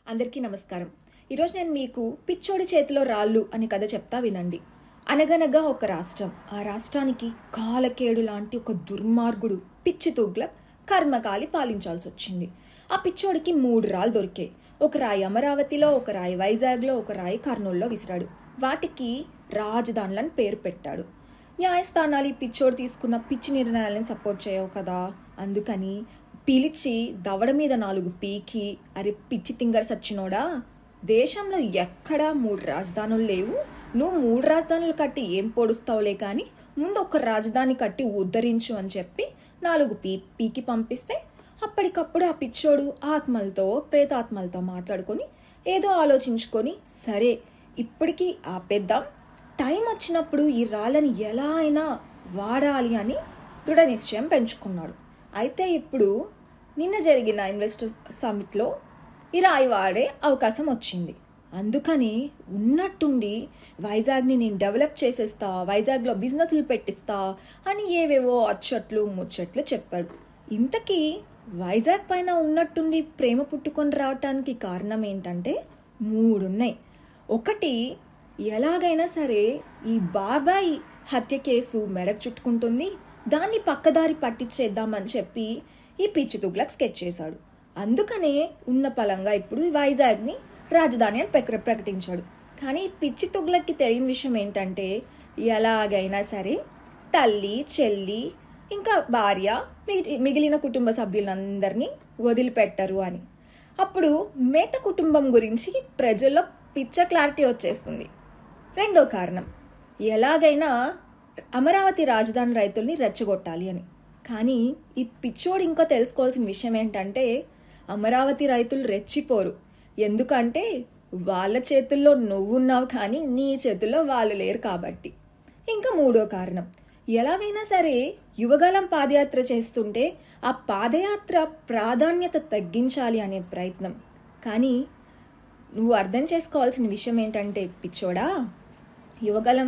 అందరికీ నమస్కారం ఈరోజు నేను మీకు పిచ్చోడి చేతిలో రాళ్ళు అనే కథ చెప్తా వినండి అనగనగా ఒక రాష్ట్రం ఆ రాష్ట్రానికి కాలకేడు లాంటి ఒక దుర్మార్గుడు పిచ్చి తుగ్లక్ కర్మకాలి పాలించాల్సి వచ్చింది ఆ పిచ్చోడికి మూడు రాళ్ళు దొరికాయి ఒక రాయి అమరావతిలో ఒక రాయి వైజాగ్లో ఒక రాయి కర్నూలులో విసిరాడు వాటికి రాజధానులని పేరు పెట్టాడు న్యాయస్థానాలు ఈ పిచ్చోడు తీసుకున్న పిచ్చి నిర్ణయాలను సపోర్ట్ చేయవు కదా అందుకని పిలిచి దవడ మీద నాలుగు పీకి అరే పిచ్చి తింగర్ సచ్చినోడా దేశంలో ఎక్కడా మూడు రాజధానులు లేవు నువ్వు మూడు రాజధానులు కట్టి ఏం పొడుస్తావులే కానీ ముందు ఒక రాజధాని కట్టి ఉద్ధరించు అని చెప్పి నాలుగు పీ పీకి పంపిస్తే అప్పటికప్పుడు ఆ పిచ్చోడు ఆత్మలతో ప్రేతాత్మలతో మాట్లాడుకొని ఏదో ఆలోచించుకొని సరే ఇప్పటికీ ఆపేద్దాం టైం వచ్చినప్పుడు ఈ రాళ్ళని ఎలా అయినా వాడాలి అని దృఢ నిశ్చయం పెంచుకున్నాడు అయితే ఇప్పుడు నిన్న జరిగిన ఇన్వెస్టర్ సమిట్లో ఈ రాయి వాడే అవకాశం వచ్చింది అందుకని ఉన్నట్టుండి వైజాగ్ని నేను డెవలప్ చేసేస్తా వైజాగ్లో బిజినెస్లు పెట్టిస్తా అని ఏవేవో అచ్చట్లు ముచ్చట్లు చెప్పాడు ఇంతకీ వైజాగ్ పైన ఉన్నట్టుండి ప్రేమ పుట్టుకొని రావటానికి కారణం ఏంటంటే మూడున్నాయి ఒకటి ఎలాగైనా సరే ఈ బాబాయ్ హత్య కేసు మెడకు చుట్టుకుంటుంది దాన్ని పక్కదారి పట్టించేద్దామని చెప్పి ఈ పిచ్చి తుగ్లక్ స్కెచ్ చేశాడు అందుకనే ఉన్న పలంగా ఇప్పుడు వైజాగ్ని రాజధాని అని ప్రక ప్రకటించాడు కానీ ఈ పిచ్చి తుగ్లక్కి తెలియని విషయం ఏంటంటే ఎలాగైనా సరే తల్లి చెల్లి ఇంకా భార్య మిగి మిగిలిన కుటుంబ సభ్యులందరినీ వదిలిపెట్టరు అని అప్పుడు మేత కుటుంబం గురించి ప్రజల్లో పిచ్చ క్లారిటీ వచ్చేస్తుంది రెండో కారణం ఎలాగైనా అమరావతి రాజధాని రైతుల్ని రెచ్చగొట్టాలి అని కానీ ఈ పిచ్చోడు ఇంకా తెలుసుకోవాల్సిన విషయం ఏంటంటే అమరావతి రైతులు రెచ్చిపోరు ఎందుకంటే వాళ్ళ చేతుల్లో నువ్వున్నావు కానీ నీ చేతుల్లో వాళ్ళు లేరు కాబట్టి ఇంకా మూడో కారణం ఎలాగైనా సరే యువగలం పాదయాత్ర చేస్తుంటే ఆ పాదయాత్ర ప్రాధాన్యత తగ్గించాలి అనే ప్రయత్నం కానీ నువ్వు అర్థం చేసుకోవాల్సిన విషయం ఏంటంటే పిచ్చోడా యువగలం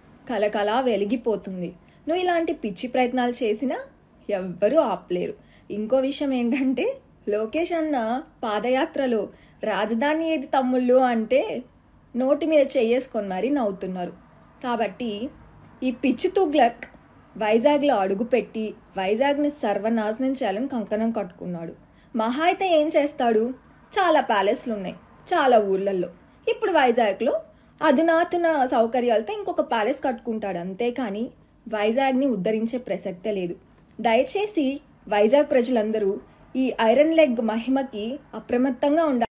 కలకలా వెలిగిపోతుంది నువ్వు ఇలాంటి పిచ్చి ప్రయత్నాలు చేసినా ఎవ్వరూ ఆపలేరు ఇంకో విషయం ఏంటంటే లోకేష్ అన్న పాదయాత్రలో రాజధాని ఏది తమ్ముళ్ళు అంటే నోటి మీద చెయ్యేసుకొని మరీ నవ్వుతున్నారు కాబట్టి ఈ పిచ్చి తుగ్లక్ వైజాగ్లో అడుగుపెట్టి వైజాగ్ని సర్వనాశనం చేయాలని కంకణం కట్టుకున్నాడు మహా అయితే ఏం చేస్తాడు చాలా ప్యాలెస్లు ఉన్నాయి చాలా ఊర్లలో ఇప్పుడు వైజాగ్లో అధునాతన సౌకర్యాలతో ఇంకొక ప్యాలెస్ కట్టుకుంటాడు అంతేకాని వైజాగ్ని ఉద్ధరించే ప్రసక్తే లేదు దయచేసి వైజాగ్ ప్రజలందరూ ఈ ఐరన్ లెగ్ మహిమకి అప్రమత్తంగా ఉండాలి